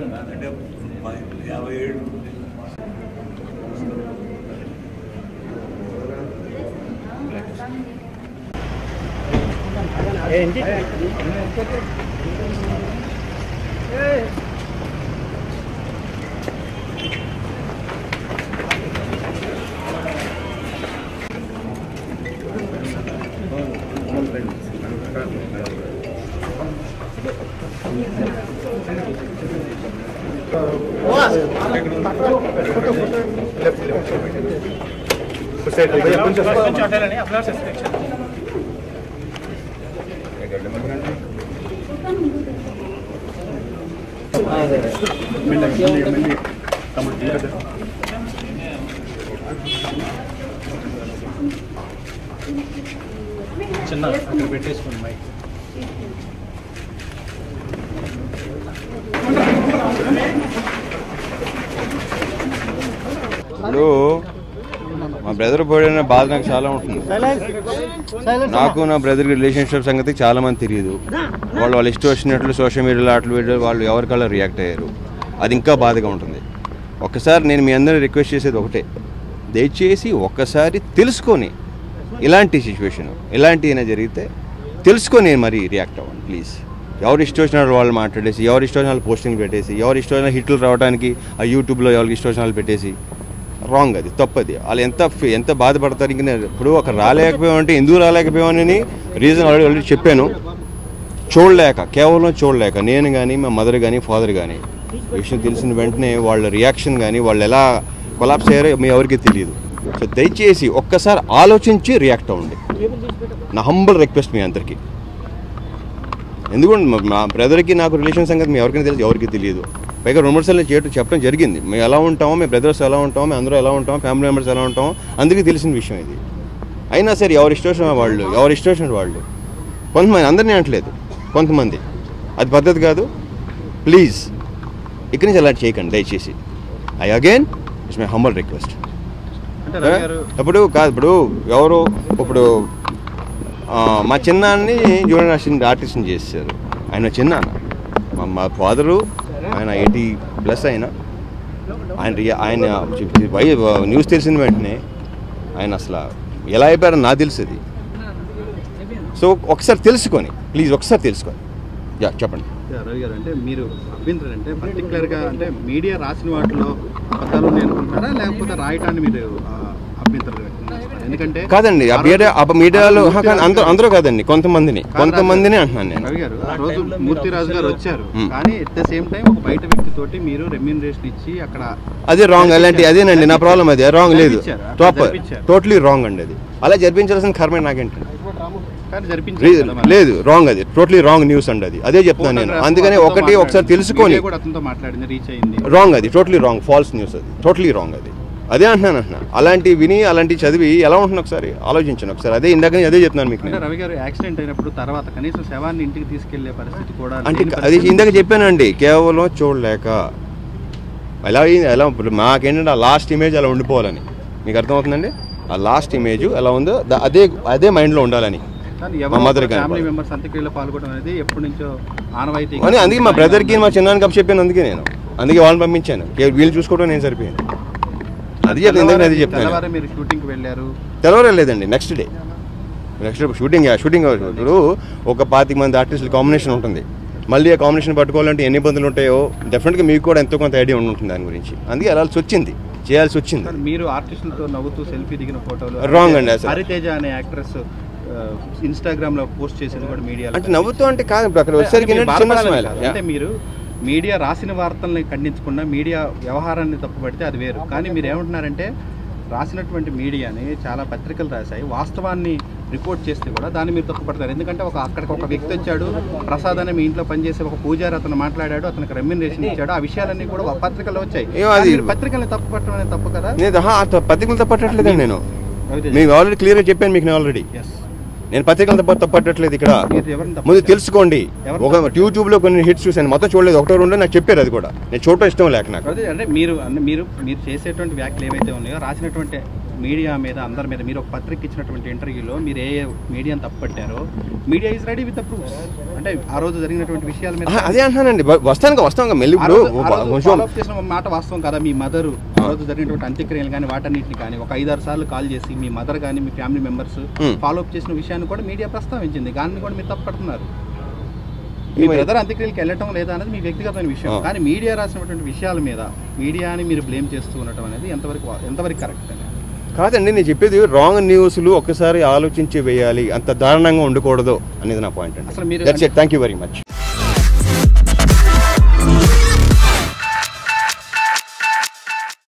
నాకంటే పది- యాభై ఏడు చిన్న అక్కడ పెట్టేసుకోండి మైక్ ఇప్పుడు మా బ్రదర్ పోయిన బాధ నాకు చాలా ఉంటుంది నాకు నా బ్రదర్ రిలేషన్షిప్ సంగతి చాలా మంది తెలియదు వాళ్ళు వాళ్ళు ఇష్టం వచ్చినట్లు సోషల్ మీడియాలో అట్లు వీడియో వాళ్ళు ఎవరికల్లా రియాక్ట్ అయ్యారు అది ఇంకా బాధగా ఉంటుంది ఒక్కసారి నేను మీ అందరిని రిక్వెస్ట్ చేసేది ఒకటే దయచేసి ఒక్కసారి తెలుసుకొని ఇలాంటి సిచ్యువేషన్ ఇలాంటి అయినా జరిగితే తెలుసుకొని మరి రియాక్ట్ అవ్వండి ప్లీజ్ ఎవరు ఇష్టం వచ్చిన వాళ్ళు మాట్లాడేసి ఎవరు ఇష్టం వచ్చిన వాళ్ళు పోస్టింగ్ పెట్టేసి ఎవరు ఇష్టం వచ్చిన హిట్లు రావడానికి ఆ యూట్యూబ్లో ఎవరికి ఇష్టం వచ్చిన వాళ్ళు పెట్టేసి రాంగ్ అది తప్పది వాళ్ళు ఎంత ఫీ- ఎంత బాధపడతారు ఇంక నేను ఇప్పుడు ఒక రాలేకపోయామంటే ఎందుకు రాలేకపోయామని రీజన్ ఆల్రెడీ ఆల్రెడీ చెప్పాను చూడలేక కేవలం చూడలేక నేను కానీ మా మదర్ కానీ ఫాదర్ కానీ విషయం తెలిసిన వెంటనే వాళ్ళ రియాక్షన్ కానీ వాళ్ళు ఎలా కొలాప్స్ అయ్యారో మీ ఎవరికి తెలియదు సో దయచేసి ఒక్కసారి ఆలోచించి రియాక్ట్ అవ్వండి నా హంబల్ రిక్వెస్ట్ మీ అందరికీ ఎందుకంటే మా- మా బ్రదర్కి నాకు రిలేషన్ సంగతి మీ ఎవరికైనా తెలుసు ఎవరికి తెలియదు పైగా రెండు మూడు సార్లు చేయటం చెప్పడం జరిగింది మేము ఎలా ఉంటామో మేము బ్రదర్స్ ఎలా ఉంటామో మేము అందరూ ఎలా ఉంటామో ఫ్యామిలీ మెంబర్స్ ఎలా ఉంటామో అందరికీ తెలిసిన విషయం ఇది అయినా సరే ఎవరి ఇష్టం వచ్చిన వాళ్ళు ఎవరి ఇష్టం వచ్చిన వాళ్ళు కొంతమంది అందరినీ అనట్లేదు కొంతమంది అది పద్ధతి కాదు ప్లీజ్ ఇక్కడి నుంచి అలా చేయకండి దయచేసి I again it's my humble request అంటే రవి గారు ఇప్పుడు కాదు ఇప్పుడు ఎవరు ఇప్పుడు ఆ, మా చిన్నాన్ని జూనియర్ ఆర్టిస్ట్ ఆర్టిస్ట్ని చేశారు ఆయన చిన్నాన్న మా మా ఫాదరు ఆయన ఎయిటీ ప్లస్ ఆయన ఆయన రియా- ఆయన వై న్యూస్ తెలిసిన వెంటనే ఆయన అసలు ఎలా అయిపోయారో నాకు తెలుస్తుంది సో ఒకసారి తెలుసుకొని ప్లీజ్ ఒకసారి తెలుసుకొని యా చెప్పండి యా, రవి గారు అంటే మీరు అభ్యంతరం అంటే పర్టికులర్గా అంటే మీడియా రాసిన వాటిలో అబద్ధాలు ఉన్నాయి అనుకుంటారా లేకపోతే రాయటాన్ని మీరు ఆ, అభ్యంతరం వ్యక్తం చేస్తారా? ఎందుకంటే కాదండి ఆ మీడియా ఆ మీడియాలో హా, కాదు, అందరూ అందరూ కాదండి కొంతమందిని కొంతమందిని అంటున్నాను నేను రవి గారు ఆ రోజు మూర్తిరాజు గారు వచ్చారు మ్. కానీ ఎట్ ద సేమ్ టైం ఒక బయట వ్యక్తి తోటి మీరు రెమ్యూనరేషన్ ఇచ్చి అక్కడ అదే రాంగ్ అలాంటి అదేనండి నా ప్రాబ్లం అదే రాంగ్ లేదు జరిపించారా? ప్రాపర్ జరిపించారు. టోటలీ రాంగ్ అండి అది అలా జరిపించాల్సిన కర్మే నాకేంటండి కానీ రీ- జరిపించారు కదా మరి. లేదు రాంగ్ అది టోటలీ రాంగ్ న్యూస్ అండి అది అదే చెప్తున్నాను నేను ఫోటోగ్రాఫ్ అందుకనే అతనితో ఒకటి ఒకసారి మాట్లాడింది. తెలుసుకొని మీడియా కూడా అతనితో మాట్లాడింది రీచ్ అయింది రాంగ్ అది టోటలీ రాంగ్ ఫాల్స్ న్యూస్ అది టోటలీ రాంగ్ అది అదే అంటున్నాను అంటున్నా అలాంటి విని అలాంటి చదివి ఎలా ఉంటున్నా ఒకసారి ఆలోచించండి ఒకసారి అదే ఇందాక నేను అదే చెప్తున్నాను మీకు అంటే నేను రవి గారు యాక్సిడెంట్ అయినప్పుడు తర్వాత కనీసం శవాన్ని ఇంటికి తీసుకెళ్లే పరిస్థితి కూడా అంటే లేని అది పరిస్థితి. ఇందాక చెప్పానండి కేవలం చూడలేక ఎలా అయింది ఎలా ఇప్పుడు మాకేంటంటే ఆ లాస్ట్ ఇమేజ్ అలా ఉండిపోవాలని మీకు అర్థమవుతుందండి ఆ లాస్ట్ ఇమేజ్ ఎలా ఉందో దా- అదే అదే మైండ్లో ఉండాలని కానీ మా ఎవరో mother ఒక కానీ ఫ్యామిలీ వాళ్ళు. మెంబర్స్ అంత్యక్రియలో పాల్గొనడం అనేది ఎప్పటి నుంచో ఆనవాయితీ అని అందుకే మా బ్రదర్కి మా చిన్నానికి కప్ చెప్పాను అందుకే నేను అందుకే వాళ్ళని పంపించాను కే- వీళ్ళు చూసుకోవడం నేను సరిపోయాను అది చెప్తాను ఇందాక అది చెప్తాను తెల్లవారే మీరు షూటింగ్ కి వెళ్ళారు తెలవలేదండి next day next day shooting shooting ఇప్పుడు ఒక పాతిక మంది ఆర్టిస్టుల కాంబినేషన్ ఉంటుంది మళ్ళీ ఆ కాంబినేషన్ పట్టుకోవాలంటే ఎన్ని ఇబ్బందులు ఉంటాయో డెఫినెట్గా మీకు కూడా ఎంతో కొంత ఐడియా ఉంటుంది దాని గురించి అందుకే వెళ్ళాల్సి వచ్చింది చేయాల్సి వచ్చింది కానీ మీరు ఆర్టిస్టులతో నవ్వుతూ సెల్ఫీ దిగిన ఫోటోలు Wrong అండి అసలు. హరితేజ అనే యాక్ట్రెస్ ఇన్స్టాగ్రామ్ లో పోస్ట్ చేసేది కూడా మీడియా అంటే నవ్వుతూ అంటే కాదు ఇప్పుడు అక్కడ వచ్చేసరికి ఏంటంటే చిన్న స్మైల్ అంటే మీరు మీడియా రాసిన వార్తల్ని ఖండించకుండా మీడియా వ్యవహారాన్ని తప్పుపడితే అది వేరు కానీ మీరు ఏమంటున్నారంటే రాసినటువంటి మీడియాని చాలా పత్రికలు రాశాయి వాస్తవాన్ని రిపోర్ట్ చేస్తే కూడా దాన్ని మీరు తప్పుపడతారు ఎందుకంటే ఒక అక్కడికి ఒక వ్యక్తి వచ్చాడు ప్రసాద్ అనే మీ ఇంట్లో పనిచేసే ఒక పూజారి అతను మాట్లాడాడు అతనికి రెమ్యునరేషన్ ఇచ్చాడు ఆ విషయాలన్నీ కూడా పత్రికల్లో వచ్చాయి ఏమో అది- కానీ మీరు పత్రికల్ని తప్పుపట్టడం అనేది తప్పు కదా నేను ఆహా, ఆ పత్రికలు తప్పట్టట్లేదండి నేను రవితేజ. మీకు ఆల్రెడీ క్లియర్గా చెప్పాను మీకు నేను ఆల్రెడీ Yes. నేను పత్రికలు తప్ప తప్పట్టట్లేదు ఇక్కడ మీరు ఎవరిని తప్పు ముందు చేశారు? తెలుసుకోండి ఎవరు ఒక యూట్యూబ్లో కొన్ని హిట్స్ చూశాను మొత్తం చూడలేదు ఒకటో రెండు నాకు చెప్పారు అది కూడా నేను చూడటం ఇష్టం లేక నాకు అదే అంటే మీరు అంటే మీరు మీరు చేసేటువంటి వ్యాఖ్యలు ఏవైతే ఉన్నాయో రాసినటువంటి మీడియా మీద అందరి మీద మీరు ఒక పత్రిక ఇచ్చినటువంటి ఇంటర్వ్యూలో మీరు ఏ మీడియాని తప్పుపట్టారో media is ready with the proofs అంటే ఆ రోజు జరిగినటువంటి విషయాల మీద ఆహా, అదే అంటున్నానండి బ- వస్తాను వస్తాం మెల్లి ఆ ఇప్పుడు రోజు- ఆ రోజు కొంచెం follow up చేసిన ఒక మాట వాస్తవం కదా మీ మదర్ ఆ రోజు జరిగినటువంటి అంత్యక్రియలు కానీ వాటన్నిటిని కానీ ఒక ఐదారు సార్లు కాల్ చేసి మీ మదర్ కానీ మీ family members Hmm. Follow up చేసిన విషయాన్ని కూడా మీడియా ప్రస్తావించింది దాన్ని కూడా మీరు తప్పడుతున్నారు మీ ఏమై- బ్రదర్ అంత్యక్రియలకు వెళ్ళటం లేదా అనేది మీ వ్యక్తిగతమైన విషయం ఆ. కానీ మీడియా రాసినటువంటి విషయాల మీద మీడియాని మీరు బ్లేమ్ చేస్తూ ఉండటం అనేది ఎంతవరకు వా- ఎంతవరకు కరెక్ట్ అని కాదండి నేను చెప్పేది రాంగ్ న్యూస్లు ఒక్కసారి ఆలోచించి వేయాలి అంత దారుణంగా ఉండకూడదు అనేది నా పాయింట్ అండి అసలు మీరు that's it thank you very much